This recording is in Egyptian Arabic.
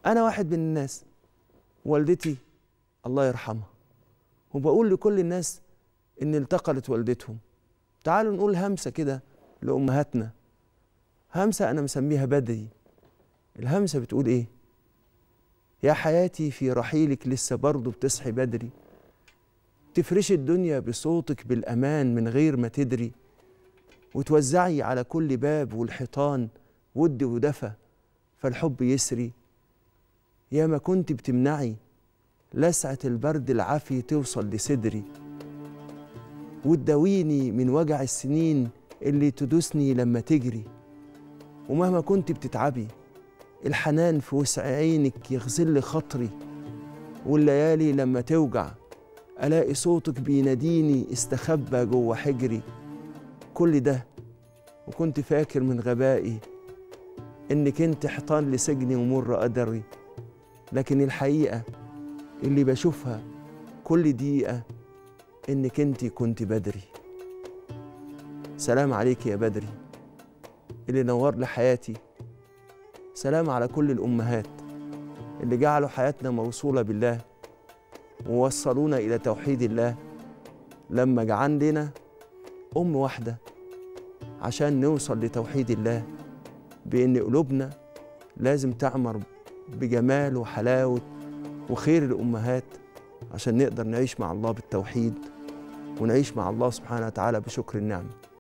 انا واحد من الناس والدتي الله يرحمها وبقول لكل الناس ان التقلت والدتهم تعالوا نقول همسه كده لامهاتنا همسه انا مسميها بدري الهمسه بتقول ايه يا حياتي في رحيلك لسه برضه بتصحي بدري تفرشي الدنيا بصوتك بالامان من غير ما تدري وتوزعي على كل باب والحيطان ود ودفى فالحب يسري يا ما كنت بتمنعي لسعة البرد العافي توصل لصدري وتداويني من وجع السنين اللي تدوسني لما تجري ومهما كنت بتتعبي الحنان في وسع عينك يغزل خاطري والليالي لما توجع ألاقي صوتك بيناديني استخبى جوه حجري كل ده وكنت فاكر من غبائي إنك انت حيطان لسجني ومر قدري لكن الحقيقة اللي بشوفها كل دقيقة إنك انت كنت بدري سلام عليك يا بدري اللي نور لي حياتي سلام على كل الأمهات اللي جعلوا حياتنا موصولة بالله ووصلونا إلى توحيد الله لما جعل لنا أم واحدة عشان نوصل لتوحيد الله بإن قلوبنا لازم تعمر بجمال وحلاوة وخير الأمهات عشان نقدر نعيش مع الله بالتوحيد ونعيش مع الله سبحانه وتعالى بشكر النعمه